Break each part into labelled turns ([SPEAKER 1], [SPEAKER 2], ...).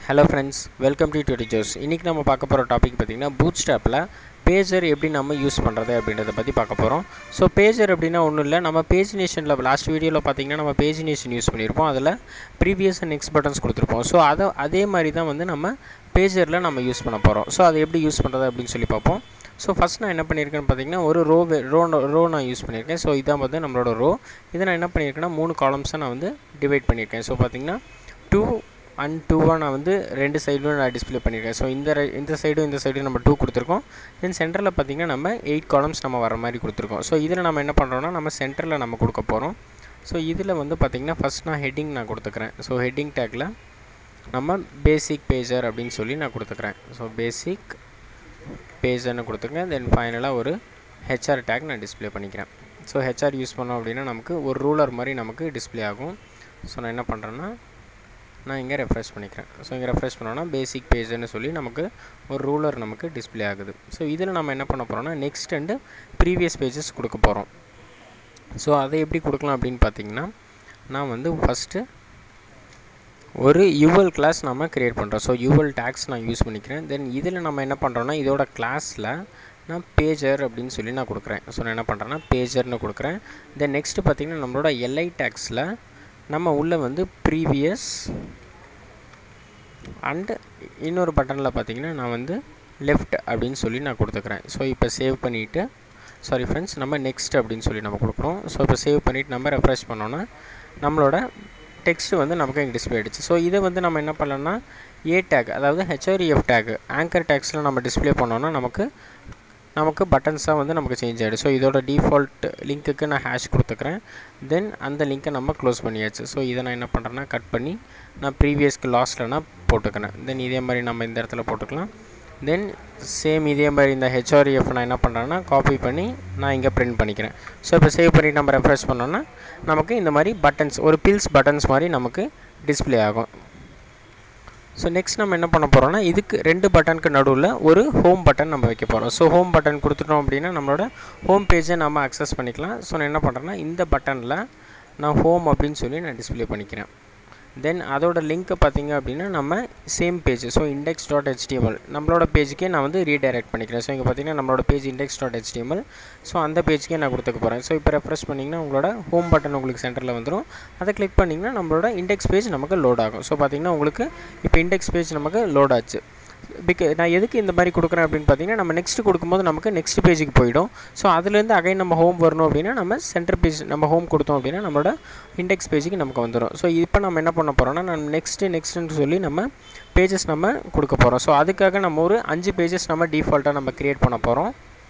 [SPEAKER 1] hello friends welcome to TutoJos இன்றைக்கி நம்ம பார்க்க போகிற டாபிக் பார்த்திங்கன்னா பூட் ஸ்டாப்பில் பேஜர் எப்படி நம்ம யூஸ் பண்ணுறது அப்படின்றத பற்றி பார்க்க போகிறோம் ஸோ பேஜர் அப்படின்னா ஒன்றும் இல்லை நம்ம பேஜ் நேஷனில் லாஸ்ட் வீடியோவில் பார்த்தீங்கன்னா நம்ம பேஜ் நேஷன் யூஸ் பண்ணியிருப்போம் அதில் ப்ரீவியஸ் அண்ட் நெக்ஸ்ட் பட்டன்ஸ் கொடுத்துருப்போம் ஸோ அதை அதே மாதிரி தான் வந்து நம்ம பேஜரில் நம்ம யூஸ் பண்ண போகிறோம் ஸோ அதை எப்படி யூஸ் பண்ணுறது அப்படின்னு சொல்லி பார்ப்போம் ஸோ ஃபஸ்ட் நான் என்ன பண்ணியிருக்கேன்னு பார்த்தீங்கன்னா ஒரு ரோ ரோ ரோ நான் யூஸ் பண்ணியிருக்கேன் ஸோ இதான் வந்து நம்மளோட ரோ இதை நான் என்ன பண்ணியிருக்கேன்னா மூணு காலம்ஸை நான் வந்து டிவைட் பண்ணியிருக்கேன் ஸோ பார்த்தீங்கன்னா டூ அண்ட் டூவாக நான் வந்து ரெண்டு சைடும் நான் டிஸ்பிளே பண்ணியிருக்கேன் ஸோ இந்த ரை- இந்த சைடும் இந்த சைடும் நம்ம டூ கொடுத்துருக்கோம் தென் சென்டரில் பார்த்தீங்கன்னா நம்ம எயிட் காலம்ஸ் நம்ம வர மாதிரி கொடுத்துருக்கோம் ஸோ இதில் நம்ம என்ன பண்ணுறோம்னா நம்ம சென்டரில் நம்ம கொடுக்க போகிறோம் ஸோ இதில் வந்து பார்த்திங்கன்னா ஃபஸ்ட் நான் ஹெட்டிங் நான் கொடுத்துக்கிறேன் ஸோ ஹெட்டிங் டேக்கில் நம்ம பேசிக் பேஜர் அப்படின்னு சொல்லி நான் கொடுத்துக்கிறேன் ஸோ பேசிக் பேஜர்னு கொடுத்துருக்கேன் தென் ஃபைனலாக ஒரு ஹெச்ஆர் டேக் நான் டிஸ்ப்ளே பண்ணிக்கிறேன் ஸோ ஹெச்ஆர் யூஸ் பண்ணோம் அப்படின்னா நமக்கு ஒரு ரூலர் மாதிரி நமக்கு டிஸ்ப்ளே ஆகும் ஸோ நான் என்ன பண்ணுறேன்னா நான் இங்கே ரெஃப்ரெஷ் பண்ணிக்கிறேன் ஸோ இங்கே ரெஃப்ரெஷ் பண்ணோன்னா பேசிக் பேஜ்னு சொல்லி நமக்கு ஒரு ரூலர் நமக்கு டிஸ்ப்ளே ஆகுது ஸோ இதில் நம்ம என்ன பண்ண போகிறோம்னா நெக்ஸ்ட் அண்டு ப்ரீவியஸ் பேஜஸ் கொடுக்க போகிறோம் ஸோ அதை எப்படி கொடுக்கலாம் அப்படின்னு பார்த்தீங்கன்னா நான் வந்து ஃபஸ்ட்டு ஒரு யுவல் கிளாஸ் நம்ம க்ரியேட் பண்ணுறோம் ஸோ யுவல் டேக்ஸ் நான் யூஸ் பண்ணிக்கிறேன் தென் இதில் நம்ம என்ன பண்ணுறோன்னா இதோட கிளாஸில் நான் பேஜர் அப்படின்னு சொல்லி நான் கொடுக்குறேன் ஸோ நான் என்ன பண்ணுறேன்னா பேஜர்னு கொடுக்குறேன் தென் நெக்ஸ்ட்டு பார்த்தீங்கன்னா நம்மளோட எல்ஐ டேக்ஸில் நம்ம உள்ளே வந்து ப்ரீவியஸ் அண்டு இன்னொரு பட்டனில் பார்த்தீங்கன்னா நான் வந்து லெஃப்ட் அப்படின்னு சொல்லி நான் கொடுத்துக்கிறேன் ஸோ இப்போ சேவ் பண்ணிவிட்டு சாரி ஃப்ரெண்ட்ஸ் நம்ம நெக்ஸ்ட் அப்படின்னு சொல்லி நம்ம கொடுக்குறோம் ஸோ இப்போ சேவ் பண்ணிவிட்டு நம்ம ரெஃப்ரெஷ் பண்ணோன்னா நம்மளோட டெக்ஸ்ட் வந்து நமக்கு இங்கே டிஸ்பிளே ஆகிடுச்சு ஸோ இதை வந்து நம்ம என்ன பண்ணலாம்னா ஏ டேக் அதாவது ஹெச்ஆர்இஎஃப் டேக் ஆங்கர் டேக்ஸில் நம்ம டிஸ்ப்ளே பண்ணோன்னா நமக்கு நமக்கு பட்டன்ஸாக வந்து நமக்கு சேஞ்ச் ஆகிடும் ஸோ இதோட டிஃபால்ட் லிங்க்குக்கு நான் ஹேஷ் கொடுத்துக்கிறேன் தென் அந்த லிங்க்கை நம்ம க்ளோஸ் பண்ணியாச்சு ஸோ இதை நான் என்ன பண்ணுறேன்னா கட் பண்ணி நான் ப்ரீவியஸ்க்கு லாஸ்ட்டில் நான் போட்டுக்கிறேன் தென் இதே மாதிரி நம்ம இந்த இடத்துல போட்டுக்கலாம் தென் சேம் இதே மாதிரி இந்த ஹெச்ஆர்எஃப் நான் என்ன பண்ணுறேன்னா காப்பி பண்ணி நான் இங்கே பிரிண்ட் பண்ணிக்கிறேன் ஸோ இப்போ சேவ் பண்ணி நம்ம ரெஃப்ரெஷ் பண்ணோன்னா நமக்கு இந்த மாதிரி பட்டன்ஸ் ஒரு பில்ஸ் பட்டன்ஸ் மாதிரி நமக்கு டிஸ்ப்ளே ஆகும் ஸோ நெக்ஸ்ட் நம்ம என்ன பண்ண போகிறோம்னா இதுக்கு ரெண்டு பட்டனுக்கு நடுவில் ஒரு ஹோம் பட்டன் நம்ம வைக்க போகிறோம் ஸோ ஹோம் பட்டன் கொடுத்துட்டோம் அப்படின்னா நம்மளோட ஹோம் பேஜை நம்ம அக்சஸ் பண்ணிக்கலாம் ஸோ நான் என்ன பண்ணுறேன்னா இந்த பட்டனில் நான் ஹோம் அப்படின்னு சொல்லி நான் டிஸ்ப்ளே பண்ணிக்கிறேன் தென் அதோட லிங்க்கை பார்த்தீங்க அப்படின்னா நம்ம same page so index dot HTML நம்மளோட பேஜுக்கே நான் வந்து ரீடைரக்ட் பண்ணிக்கிறேன் ஸோ இங்கே பார்த்தீங்கன்னா நம்மளோட page index dot HTML so அந்த பேஜ்க்கே நான் கொடுத்துக்க போகிறேன் ஸோ இப்போ ரெஃப்ரெஷ் பண்ணிங்கன்னா உங்களோட ஹோம் பட்டன் உங்களுக்கு சென்டரில் வந்துடும் அதை கிளிக் பண்ணிங்கன்னா நம்மளோட இண்டெக்ஸ் பேஜ் நமக்கு லோட் ஆகும் ஸோ பார்த்தீங்கன்னா உங்களுக்கு இப்போ இண்டெக்ஸ் பேஜ் நமக்கு லோட் ஆச்சு பிக நான் எதுக்கு இந்த மாதிரி கொடுக்குறேன் அப்படின்னு பார்த்தீங்கன்னா நம்ம நெக்ஸ்ட் கொடுக்கும்போது நமக்கு நெக்ஸ்ட் பேஜுக்கு போயிடும் ஸோ அதுலேருந்து அகைன் நம்ம ஹோம் வரணும் அப்படின்னா நம்ம சென்டர் பேஜ் நம்ம ஹோம் கொடுத்தோம் அப்படின்னா நம்மளோட இண்டெக்ஸ் பேஜுக்கு நமக்கு வந்துடும் ஸோ இப்போ நம்ம என்ன பண்ண போகிறோம்னா நம்ம நெக்ஸ்ட்டு நெக்ஸ்ட்டுன்னு சொல்லி நம்ம பேஜஸ் நம்ம கொடுக்க போகிறோம் ஸோ அதுக்காக நம்ம ஒரு அஞ்சு பேஜஸ் நம்ம டிஃபால்ட்டாக நம்ம க்ரியேட் பண்ண போகிறோம்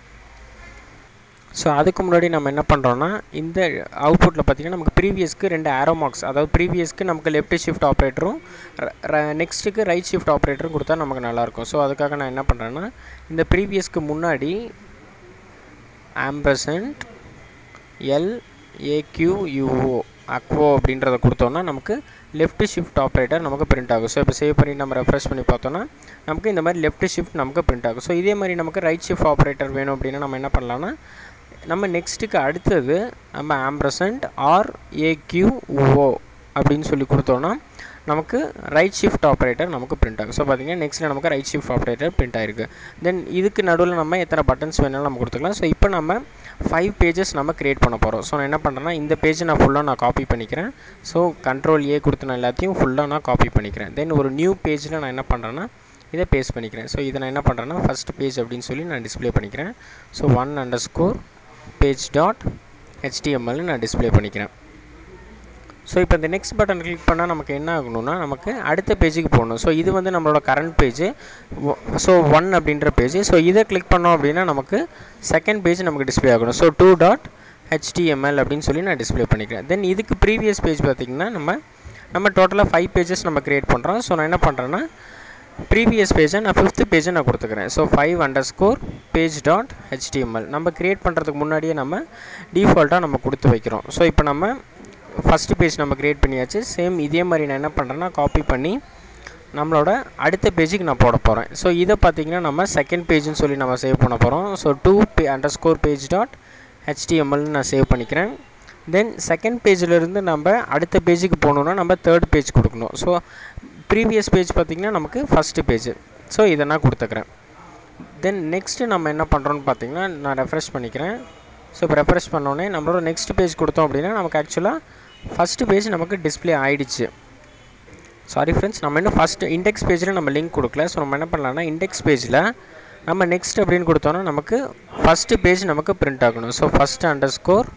[SPEAKER 1] ஸோ அதுக்கு முன்னாடி நம்ம என்ன பண்ணுறோன்னா இந்த அவுட்புட்டில் பார்த்தீங்கன்னா நமக்கு ப்ரீவியஸ்க்கு ரெண்டு ஆரோ மார்க்ஸ் அதாவது ப்ரீவியஸ்க்கு நமக்கு லெஃப்ட் ஷிஃப்ட் ஆப்ரேட்டரும் நெக்ஸ்ட்டுக்கு ரைட் ஷிஃப்ட் ஆப்ரேட்டரும் கொடுத்தா நமக்கு நல்லாயிருக்கும் ஸோ அதுக்காக நான் என்ன பண்ணுறேன்னா இந்த ப்ரீவியஸ்க்கு முன்னாடி ஆம்பர்சன்ட் எல் ஏக்யூயூஓ அக்வோ அப்படின்றத கொடுத்தோன்னா நமக்கு லெஃப்ட் ஷிஃப்ட் ஆப்ரேட்டர் நமக்கு பிரிண்ட் ஆகும் ஸோ இப்போ சேவ் பண்ணி நம்ம ரெஃப்ரெஷ் பண்ணி பார்த்தோன்னா நமக்கு இந்த மாதிரி லெஃப்ட் ஷிஃப்ட் நமக்கு பிரிண்ட் ஆகும் ஸோ இதே மாதிரி நமக்கு ரைட் ஷிஃப்ட் ஆப்ரேட்டர் வேணும் அப்படின்னா நம்ம என்ன பண்ணலாம்னா நம்ம நெக்ஸ்ட்டுக்கு அடுத்தது நம்ம ஆம்ப்ரசன்ட் ஆர் ஏக்யூஓ அப்படின்னு சொல்லி கொடுத்தோன்னா நமக்கு ரைட் ஷிஃப்ட் ஆப்ரேட்டர் நமக்கு பிரிண்ட் ஆகும் ஸோ பார்த்தீங்கன்னா நெக்ஸ்ட் நமக்கு ரைட் ஷிஃப்ட் ஆப்ரேட்டர் பிரிண்ட் ஆயிருக்கு தென் இதுக்கு நடுவில் நம்ம எத்தனை பட்டன்ஸ் வேணாலும் நம்ம கொடுத்துக்கலாம் ஸோ இப்போ நம்ம ஃபைவ் பேஜஸ் நம்ம க்ரியேட் பண்ண போகிறோம் ஸோ நான் என்ன பண்ணுறேன்னா இந்த பேஜ் நான் ஃபுல்லாக நான் காப்பி பண்ணிக்கிறேன் ஸோ கண்ட்ரோல் ஏ கொடுத்து நான் எல்லாத்தையும் ஃபுல்லாக நான் காப்பி பண்ணிக்கிறேன் தென் ஒரு நியூ பேஜில் நான் என்ன பண்ணுறேன்னா இதை பேஸ்ட் பண்ணிக்கிறேன் ஸோ இதை நான் என்ன பண்ணுறேன்னா ஃபஸ்ட் பேஜ் அப்படின்னு சொல்லி நான் டிஸ்ப்ளே பண்ணிக்கிறேன் so one underscore page dot ஹெச்டிஎம்எல்னு நான் டிஸ்ப்ளே பண்ணிக்கிறேன் ஸோ இப்போ இந்த நெக்ஸ்ட் பட்டன் கிளிக் பண்ணால் நமக்கு என்ன ஆகணும்னா நமக்கு அடுத்த பேஜுக்கு போகணும் ஸோ இது வந்து நம்மளோட கரண்ட் பேஜ் ஸோ ஒன் அப்படின்ற பேஜ் ஸோ இதை கிளிக் பண்ணோம் அப்படின்னா நமக்கு செகண்ட் பேஜ் நமக்கு டிஸ்ப்ளே ஆகணும் ஸோ டூ டாட் ஹெச்டிஎம்எல் அப்படின்னு சொல்லி நான் டிஸ்ப்ளே பண்ணிக்கிறேன் தென் இதுக்கு ப்ரீவியஸ் பேஜ் பார்த்திங்கன்னா நம்ம நம்ம டோட்டலாக ஃபைவ் பேஜஸ் நம்ம க்ரியேட் பண்ணுறோம் ஸோ நான் என்ன பண்ணுறேன்னா ப்ரீவியஸ் பேஜை நான் ஃபிஃப்த்து பேஜை நான் கொடுத்துக்கிறேன் so five underscore page dot HTML நம்ம க்ரியேட் பண்ணுறதுக்கு முன்னாடியே நம்ம டிஃபால்ட்டாக நம்ம கொடுத்து வைக்கிறோம் ஸோ இப்போ நம்ம ஃபஸ்ட்டு பேஜ் நம்ம க்ரியேட் பண்ணியாச்சு சேம் இதே மாதிரி நான் என்ன பண்ணுறேன்னா காப்பி பண்ணி நம்மளோட அடுத்த பேஜுக்கு நான் போட போகிறேன் ஸோ இதை பார்த்தீங்கன்னா நம்ம செகண்ட் பேஜ்னு சொல்லி நம்ம சேவ் பண்ண போகிறோம் ஸோ டூ பே அண்டர் ஸ்கோர் பேஜ் டாட் ஹெச்டிஎம்எல்னு நான் சேவ் பண்ணிக்கிறேன் தென் செகண்ட் பேஜிலிருந்து நம்ம அடுத்த பேஜுக்கு போகணுன்னா நம்ம தேர்ட் பேஜ் கொடுக்கணும் ஸோ ப்ரீவியஸ் பேஜ் பார்த்திங்கன்னா நமக்கு ஃபஸ்ட்டு பேஜ் ஸோ இதை நான் கொடுத்துக்கிறேன் தென் நெக்ஸ்ட்டு நம்ம என்ன பண்ணுறோன்னு பார்த்தீங்கன்னா நான் ரெஃப்ரெஷ் பண்ணிக்கிறேன் ஸோ இப்போ ரெஃப்ரெஷ் பண்ணோடனே நம்மளோட நெக்ஸ்ட் பேஜ் கொடுத்தோம் அப்படின்னா நமக்கு ஆக்சுவலாக ஃபஸ்ட்டு பேஜ் நமக்கு டிஸ்பிளே ஆகிடுச்சு சாரி ஃப்ரெண்ட்ஸ் நம்ம இன்னும் ஃபஸ்ட்டு இண்டெக்ஸ் பேஜில் நம்ம லிங்க் கொடுக்கல ஸோ நம்ம என்ன பண்ணலாம்னா இண்டெக்ஸ் பேஜில் நம்ம நெக்ஸ்ட் அப்படின்னு கொடுத்தோன்னா நமக்கு ஃபஸ்ட்டு பேஜ் நமக்கு பிரிண்ட் ஆகணும் so first underscore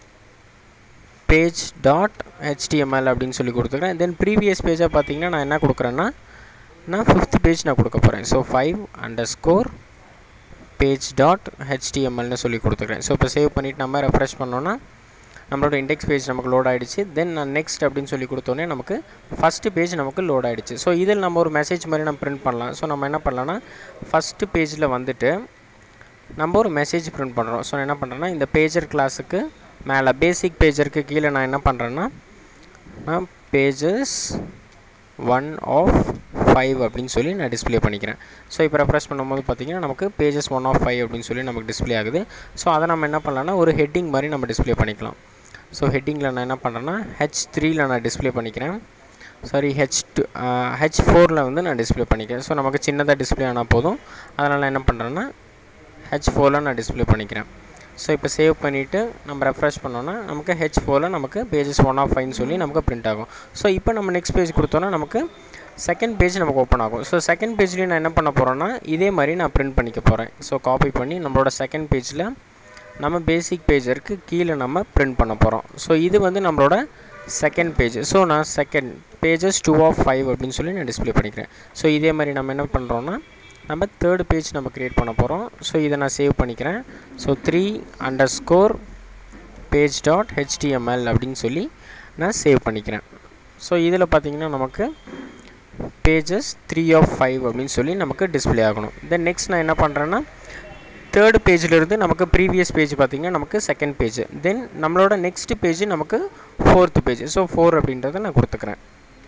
[SPEAKER 1] page dot HTML அப்படின்னு சொல்லி கொடுத்துக்கிறேன் தென் ப்ரீவியஸ் பேஜாக பார்த்தீங்கன்னா நான் என்ன கொடுக்குறேன்னா நான் ஃபிஃப்த் பேஜ் நான் கொடுக்க போகிறேன் so five underscore page dot ஹெச்டிஎம்எல்னு சொல்லி கொடுத்துக்கிறேன் ஸோ இப்போ சேவ் பண்ணிவிட்டு நம்ம ரெஃப்ரெஷ் பண்ணோன்னா நம்மளோட இண்டெக்ஸ் பேஜ் நமக்கு லோட் ஆகிடுச்சு தென் நான் நெக்ஸ்ட் அப்படின்னு சொல்லி கொடுத்தோன்னே நமக்கு ஃபஸ்ட்டு பேஜ் நமக்கு லோட் ஆகிடுச்சு ஸோ இதில் நம்ம ஒரு மெசேஜ் மாதிரி நம்ம பிரிண்ட் பண்ணலாம் ஸோ நம்ம என்ன பண்ணலாம்னா ஃபஸ்ட்டு பேஜில் வந்துட்டு நம்ம ஒரு மெசேஜ் பிரிண்ட் பண்ணுறோம் ஸோ என்ன பண்ணுறேன்னா இந்த பேஜர் கிளாஸுக்கு மேலே பேசிக் பேஜருக்கு கீழே நான் என்ன பண்ணுறேன்னா நான் பேஜஸ் ஒன் ஆஃப் ஃபைவ் அப்படின்னு சொல்லி நான் டிஸ்பிளே பண்ணிக்கிறேன் ஸோ இப்போ ரெஃப்ரெஷ் பண்ணும்போது பார்த்தீங்கன்னா நமக்கு பேஜஸ் ஒன் ஆஃப் ஃபைவ் அப்படின்னு சொல்லி நமக்கு டிஸ்பிளே ஆகுது ஸோ அதை நம்ம என்ன பண்ணலாம்னா ஒரு ஹெட்டிங் மாதிரி நம்ம டிஸ்பிளே பண்ணிக்கலாம் ஸோ ஹெட்டிங்கில் நான் என்ன பண்ணுறேன்னா ஹெச் த்ரீயில் நான் டிஸ்பிளே பண்ணிக்கிறேன் சாரி ஹெச் டூ ஹெச் ஃபோரில் வந்து நான் டிஸ்பிளே பண்ணிக்கிறேன் ஸோ நமக்கு சின்னதாக டிஸ்பிளே ஆனால் போதும் அதனால் என்ன பண்ணுறேன்னா ஹெச் ஃபோரில் நான் டிஸ்பிளே பண்ணிக்கிறேன் ஸோ இப்போ சேவ் பண்ணிவிட்டு நம்ம ரெஃப்ரெஷ் பண்ணோன்னா நமக்கு ஹெச் ஃபோரில் நமக்கு பேஜஸ் ஒன் ஆஃப் ஃபைவ்னு சொல்லி நமக்கு பிரிண்ட் ஆகும் ஸோ இப்போ நம்ம நெக்ஸ்ட் பேஜ் கொடுத்தோன்னா நமக்கு செகண்ட் பேஜ் நமக்கு ஓப்பன் ஆகும் ஸோ செகண்ட் பேஜ்லேயும் நான் என்ன பண்ண போகிறேன்னா இதே மாதிரி நான் பிரிண்ட் பண்ணிக்க போகிறேன் ஸோ காப்பி பண்ணி நம்மளோட செகண்ட் பேஜில் நம்ம பேசிக் பேஜருக்கு கீழே நம்ம பிரிண்ட் பண்ண போகிறோம் ஸோ இது வந்து நம்மளோட செகண்ட் பேஜ் ஸோ நான் second pages two of five அப்படின்னு சொல்லி நான் டிஸ்பிளே பண்ணிக்கிறேன் ஸோ இதே மாதிரி நம்ம என்ன பண்ணுறோன்னா நம்ம தேர்ட் பேஜ் நம்ம க்ரியேட் பண்ண போகிறோம் ஸோ இதை நான் சேவ் பண்ணிக்கிறேன் so three underscore page dot HTML அப்படின்னு சொல்லி நான் சேவ் பண்ணிக்கிறேன் ஸோ இதில் பார்த்திங்கன்னா நமக்கு பேஜஸ் த்ரீ ஆஃப் ஃபைவ் அப்படின்னு சொல்லி நமக்கு டிஸ்பிளே ஆகணும் தென் நெக்ஸ்ட் நான் என்ன பண்ணுறேன்னா தேர்டு பேஜிலிருந்து நமக்கு ப்ரீவியஸ் பேஜ் பார்த்திங்கன்னா நமக்கு செகண்ட் பேஜ் தென் நம்மளோட நெக்ஸ்ட் பேஜ் நமக்கு ஃபோர்த்து பேஜ் ஸோ ஃபோர் அப்படின்றத நான் கொடுத்துக்கிறேன்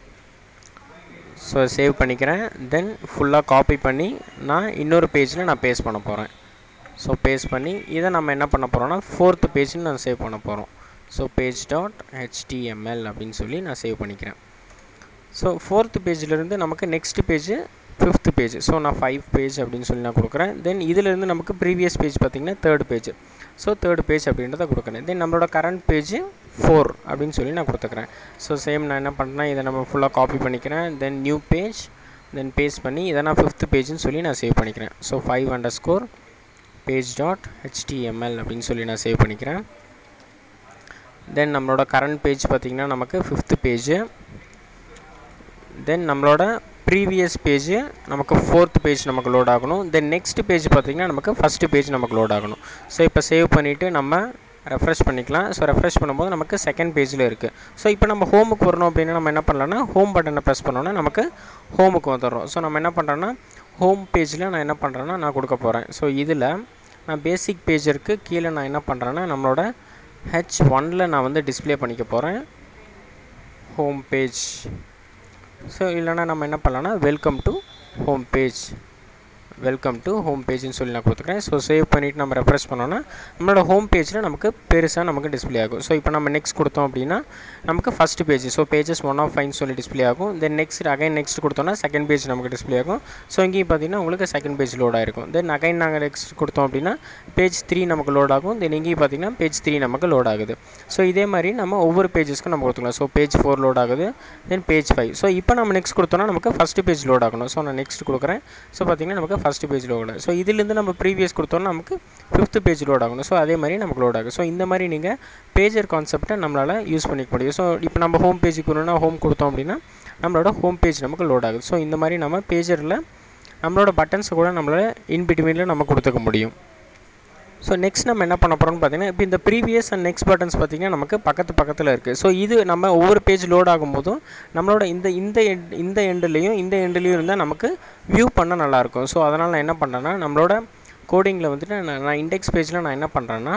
[SPEAKER 1] ஸோ சேவ் பண்ணிக்கிறேன் தென் ஃபுல்லாக காப்பி பண்ணி நான் இன்னொரு பேஜில் நான் பேஸ்ட் பண்ண போகிறேன் ஸோ பேஸ்ட் பண்ணி இதை நம்ம என்ன பண்ண போகிறோம்னா ஃபோர்த்து பேஜ்னு நான் சேவ் பண்ண போகிறோம் ஸோ பேஜ் டாட் ஹெச்டிஎம்எல் அப்படின்னு சொல்லி நான் சேவ் பண்ணிக்கிறேன் ஸோ ஃபோர்த்து பேஜிலேருந்து நமக்கு next page fifth page so நான் ஃபைவ் பேஜ் அப்படின்னு சொல்லி நான் கொடுக்குறேன் தென் இதிலேருந்து நமக்கு ப்ரீவியஸ் பேஜ் பார்த்திங்கன்னா third page so third page அப்படின்றத கொடுக்குறேன் தென் நம்மளோட கரண்ட் பேஜ் ஃபோர் அப்படின்னு சொல்லி நான் கொடுத்துக்கிறேன் ஸோ சேம் நான் என்ன பண்ணுறேன் இதை நம்ம ஃபுல்லாக காப்பி பண்ணிக்கிறேன் then new page then paste பண்ணி இதை நான் ஃபிஃப்த் பேஜ்னு சொல்லி நான் சேவ் பண்ணிக்கிறேன் so five underscore page dot HTML அப்படின்னு சொல்லி நான் சேவ் பண்ணிக்கிறேன் தென் நம்மளோட கரண்ட் பேஜ் பார்த்திங்கன்னா நமக்கு ஃபிஃப்த்து பேஜ் தென் நம்மளோட ப்ரீவியஸ் பேஜ் நமக்கு ஃபோர்த் பேஜ் நமக்கு லோட் ஆகணும் தென் நெக்ஸ்ட் பேஜ் பார்த்திங்கன்னா நமக்கு ஃபஸ்ட்டு பேஜ் நமக்கு லோட் ஆகணும் ஸோ இப்போ சேவ் பண்ணிவிட்டு நம்ம ரெஃப்ரெஷ் பண்ணிக்கலாம் ஸோ ரெஃப்ரெஷ் பண்ணும்போது நமக்கு செகண்ட் பேஜில் இருக்குது ஸோ இப்போ நம்ம ஹோமுக்கு வரணும் அப்படின்னா நம்ம என்ன பண்ணலாம்னா ஹோம் பட்டனை ப்ரெஸ் பண்ணோன்னா நமக்கு ஹோமுக்கு வந்துடுறோம் ஸோ நம்ம என்ன பண்ணுறோன்னா ஹோம் பேஜில் நான் என்ன பண்ணுறேன்னா நான் கொடுக்க போகிறேன் ஸோ இதில் நான் பேசிக் பேஜருக்கு கீழே நான் என்ன பண்ணுறேன்னா நம்மளோட ஹெச் ஒனில் நான் வந்து டிஸ்பிளே பண்ணிக்க போகிறேன் ஹோம் பேஜ் ஸோ இல்லைனா நம்ம என்ன பண்ணலாம்னா welcome to home page welcome to home பேஜ்னு சொல்லி நான் கொடுத்துக்கிறேன் ஸோ சேவ் பண்ணிவிட்டு நம்ம ரெஃப்ரெஷ் பண்ணோன்னா நம்மளோட ஹோம் பேஜில் நமக்கு பெருசாக நமக்கு டிஸ்பிளே ஆகும் ஸோ இப்போ நம்ம நெக்ஸ்ட் கொடுத்தோம் அப்படின்னா நமக்கு first page so pages one of five சொல்லி டிஸ்பிளே ஆகும் தென் நெக்ஸ்ட் அகைன் நெக்ஸ்ட் கொடுத்தோன்னா செகண்ட் பேஜ் நமக்கு டிஸ்பிளே ஆகும் ஸோ இங்கேயும் பார்த்தீங்கன்னா உங்களுக்கு செகண்ட் பேஜ் லோட் ஆகிருக்கும் தென் அகைன் நாங்கள் நெக்ஸ்ட் கொடுத்தோம் அப்படின்னா பேஜ் த்ரீ நமக்கு லோட் ஆகும் தென் இங்கேயும் பார்த்தீங்கன்னா பேஜ் த்ரீ நமக்கு லோட் ஆகுது ஸோ இதே மாதிரி நம்ம ஒவ்வொரு பேஜஸ்க்கும் நம்ம கொடுத்துக்கலாம் ஸோ பேஜ் ஃபோர் லோட் ஆகுது தென் பேஜ் ஃபைவ் ஸோ இப்போ நம்ம நெக்ஸ்ட் கொடுத்தோன்னா நமக்கு ஃபஸ்ட்டு பேஜ் லோட் ஆகணும் ஸோ நான் நெக்ஸ்ட் கொடுக்குறேன் ஸோ பார்த்தீங்கன்னா நமக்கு ஃபஸ்ட்டு பேஜ் லோட் ஆகும் ஸோ இதுலேருந்து நம்ம ப்ரீவியஸ் கொடுத்தோன்னா நமக்கு ஃபிஃப்த்து பேஜ் லோட் ஆகணும் ஸோ அதே மாதிரி நமக்கு லோட் ஆகும் ஸோ இந்த மாதிரி நீங்கள் பேஜர் கான்செப்டை நம்மளால் யூஸ் பண்ணிக்க முடியும் ஸோ இப்போ நம்ம ஹோம் பேஜுக்கு வரணும்னா ஹோம் கொடுத்தோம் அப்படின்னா நம்மளோட ஹோம் பேஜ் நமக்கு லோட் ஆகுது ஸோ இந்த மாதிரி நம்ம பேஜரில் நம்மளோட பட்டன்ஸை கூட நம்மளால் இன் பிட்வீனில் நம்ம கொடுத்துக்க முடியும் ஸோ நெக்ஸ்ட் நம்ம என்ன பண்ண போகிறோம்னு பார்த்தீங்கன்னா இப்போ இந்த ப்ரீவியஸ் அண்ட் நெக்ஸ்ட் பட்டன்ஸ் பார்த்திங்கன்னா நமக்கு பக்கத்து பக்கத்தில் இருக்குது ஸோ இது நம்ம ஒவ்வொரு பேஜ் லோட் ஆகும்போதும் நம்மளோட இந்த இந்த எண்ட் இந்த எண்டுலேயும் இந்த எண்டுலேயும் இருந்தால் நமக்கு வியூ பண்ண நல்லாயிருக்கும் ஸோ அதனால் நான் என்ன பண்ணுறேன்னா நம்மளோட கோடிங்கில் வந்துட்டு நான் நான் இண்டெக்ஸ் பேஜில் நான் என்ன பண்ணுறேன்னா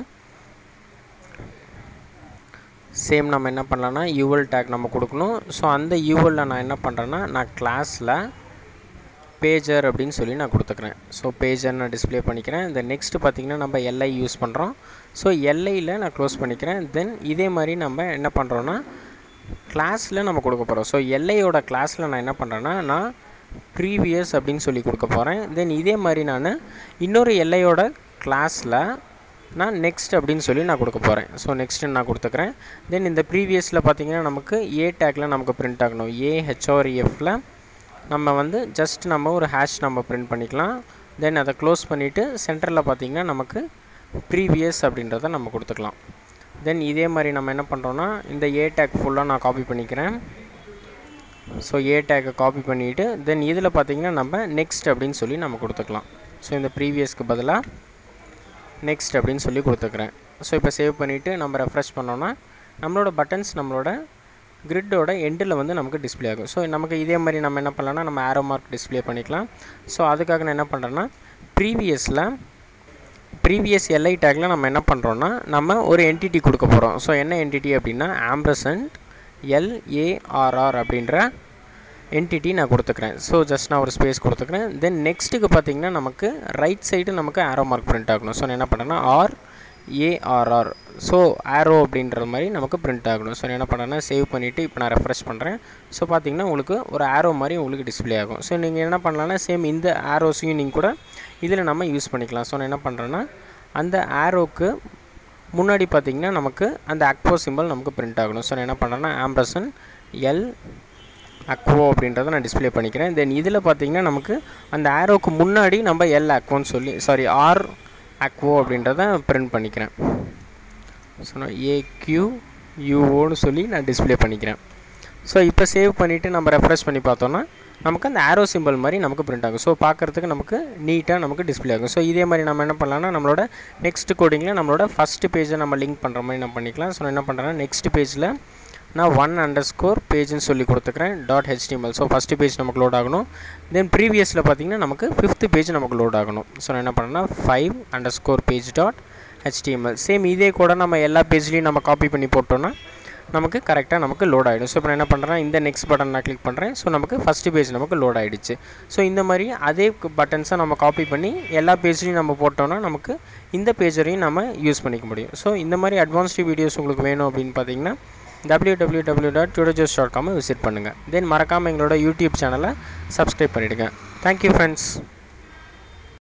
[SPEAKER 1] சேம் நம்ம என்ன பண்ணலான்னா யூஎல் டேக் நம்ம கொடுக்கணும் ஸோ அந்த யூஎல்ல நான் என்ன பண்ணுறேன்னா நான் கிளாஸில் பேஜர் அப்படின்னு சொல்லி நான் கொடுத்துக்கிறேன் ஸோ பேஜர் நான் டிஸ்பிளே பண்ணிக்கிறேன் இந்த நெக்ஸ்ட்டு பார்த்திங்கன்னா நம்ம எல்ஐ யூஸ் பண்ணுறோம் ஸோ எல்ஐயில் நான் க்ளோஸ் பண்ணிக்கிறேன் தென் இதே மாதிரி நம்ம என்ன பண்ணுறோன்னா கிளாஸில் நம்ம கொடுக்க போகிறோம் ஸோ எல்லையோட கிளாஸில் நான் என்ன பண்ணுறேன்னா நான் ப்ரீவியஸ் அப்படின்னு சொல்லி கொடுக்க போகிறேன் தென் இதே மாதிரி நான் இன்னொரு எல்லையோட கிளாஸில் நான் நெக்ஸ்ட் அப்படின்னு சொல்லி நான் கொடுக்க போகிறேன் ஸோ நெக்ஸ்ட்டு நான் கொடுத்துக்கிறேன் தென் இந்த ப்ரீவியஸில் பார்த்தீங்கன்னா நமக்கு ஏ டேக்கில் நமக்கு பிரிண்ட் ஆகணும் ஏ ஹெச்ஆர்எஃப்பில் நம்ம வந்து ஜஸ்ட் நம்ம ஒரு ஹேஷ் நம்ம பிரிண்ட் பண்ணிக்கலாம் தென் அதை க்ளோஸ் பண்ணிவிட்டு சென்டரில் பார்த்தீங்கன்னா நமக்கு ப்ரீவியஸ் அப்படின்றத நம்ம கொடுத்துக்கலாம் தென் இதே மாதிரி நம்ம என்ன பண்ணுறோன்னா இந்த ஏ டேக் ஃபுல்லாக நான் காப்பி பண்ணிக்கிறேன் ஸோ ஏ டேக்கை காப்பி பண்ணிவிட்டு தென் இதில் பார்த்தீங்கன்னா நம்ம நெக்ஸ்ட் அப்படின்னு சொல்லி நம்ம கொடுத்துக்கலாம் ஸோ இந்த ப்ரீவியஸ்க்கு பதிலாக நெக்ஸ்ட் அப்படின்னு சொல்லி கொடுத்துக்கிறேன் ஸோ இப்போ சேவ் பண்ணிவிட்டு நம்ம ரெஃப்ரெஷ் பண்ணோன்னா நம்மளோட பட்டன்ஸ் நம்மளோட கிரிட்டோட எண்டில் வந்து நமக்கு டிஸ்ப்ளே ஆகும் ஸோ நமக்கு இதே மாதிரி நம்ம என்ன பண்ணலாம்னா நம்ம ஆரோ மார்க் டிஸ்ப்ளே பண்ணிக்கலாம் ஸோ அதுக்காக நான் என்ன பண்ணுறேன்னா ப்ரீவியஸில் ப்ரீவியஸ் எல்ஐ டேக்கில் நம்ம என்ன பண்ணுறோன்னா நம்ம ஒரு என்டிட்டி கொடுக்க போகிறோம் ஸோ என்ன என்டிட்டி அப்படின்னா ஆம்ப்ரசன்ட் எல்ஏஆர்ஆர் அப்படின்ற என்டிட்டி நான் கொடுத்துக்கிறேன் ஸோ ஜஸ்ட் நான் ஒரு ஸ்பேஸ் கொடுத்துக்கிறேன் தென் நெக்ஸ்ட்டுக்கு பார்த்தீங்கன்னா நமக்கு ரைட் சைடு நமக்கு ஆரோ மார்க் பிரிண்ட் ஆகணும் ஸோ நான் என்ன பண்ணுறேன்னா ஆர் ஏஆர்ஆர் ஸோ ஆரோ அப்படின்ற மாதிரி நமக்கு பிரிண்ட் ஆகணும் ஸோ நான் என்ன பண்ணுறேன்னா சேவ் பண்ணிவிட்டு இப்போ நான் ரெஃப்ரெஷ் பண்ணுறேன் ஸோ பார்த்தீங்கன்னா உங்களுக்கு ஒரு ஆரோ மாதிரி உங்களுக்கு டிஸ்ப்ளே ஆகும் ஸோ நீங்கள் என்ன பண்ணலாம்னா சேம் இந்த ஆரோஸையும் நீங்கள் கூட இதில் நம்ம யூஸ் பண்ணிக்கலாம் ஸோ நான் என்ன பண்ணுறேன்னா அந்த ஆரோக்கு முன்னாடி பார்த்தீங்கன்னா நமக்கு அந்த அக்வோ சிம்பிள் நமக்கு பிரிண்ட் ஆகணும் ஸோ நான் என்ன பண்ணுறேன்னா ஆம்ப்ரசன் எல் அக்வோ அப்படின்றத நான் டிஸ்ப்ளே பண்ணிக்கிறேன் தென் இதில் பார்த்தீங்கன்னா நமக்கு அந்த ஆரோக்கு முன்னாடி நம்ம எல் அக்வோன்னு சொல்லி சாரி ஆர் அக்வோ அப்படின்றத பிரிண்ட் பண்ணிக்கிறேன் ஸோ நான் ஏக்யூ யூஓன்னு சொல்லி நான் டிஸ்ப்ளே பண்ணிக்கிறேன் ஸோ இப்போ சேவ் பண்ணிவிட்டு நம்ம ரெஃப்ரெஷ் பண்ணி பார்த்தோன்னா நமக்கு அந்த ஆரோ சிம்பிள் மாதிரி நமக்கு பிரிண்ட் ஆகும் ஸோ பார்க்குறதுக்கு நமக்கு நீட்டாக நமக்கு டிஸ்ப்ளே ஆகும் ஸோ இதே மாதிரி நம்ம என்ன பண்ணலாம்னா நம்மளோட நெக்ஸ்ட் கோடிங்கில் நம்மளோட ஃபஸ்ட்டு பேஜை நம்ம லிங்க் பண்ணுற மாதிரி நம்ம பண்ணிக்கலாம் ஸோ நான் என்ன பண்ணுறேன்னா நெக்ஸ்ட் பேஜில் நான் ஒன் அண்டர் ஸ்கோர் பேஜ்னு சொல்லி கொடுத்துக்கிறேன் dot HTML so first page நமக்கு லோட் ஆகணும் தென் ப்ரீவியஸில் பார்த்தீங்கன்னா நமக்கு ஃபிஃப்த்து பேஜ் நமக்கு லோட் ஆகணும் ஸோ நான் என்ன பண்ணேன்னா five underscore page dot HTML same இதே கூட நம்ம எல்லா பேஜ்லேயும் நம்ம காப்பி பண்ணி போட்டோன்னா நமக்கு கரெக்டாக நமக்கு லோட் ஆகிடும் ஸோ இப்போ நான் என்ன பண்ணுறேன் இந்த நெக்ஸ்ட் பட்டன் நான் கிளிக் பண்ணுறேன் ஸோ நமக்கு ஃபஸ்ட்டு பேஜ் நமக்கு லோட் ஆகிடுச்சு ஸோ இந்த மாதிரி அதே பட்டன்ஸை நம்ம காப்பி பண்ணி எல்லா பேஜ்லையும் நம்ம போட்டோன்னா நமக்கு இந்த பேஜரையும் நம்ம யூஸ் பண்ணிக்க முடியும் ஸோ இந்த மாதிரி அட்வான்ஸ்டு வீடியோஸ் உங்களுக்கு வேணும் அப்படின்னு பார்த்தீங்கன்னா W W W dot TutoJos dot காமை விசிட் பண்ணுங்கள் தென் மறக்காமல் எங்களோட யூடியூப் சேனலை சப்ஸ்கிரைப் பண்ணிவிடுங்க தேங்க்யூ ஃப்ரெண்ட்ஸ்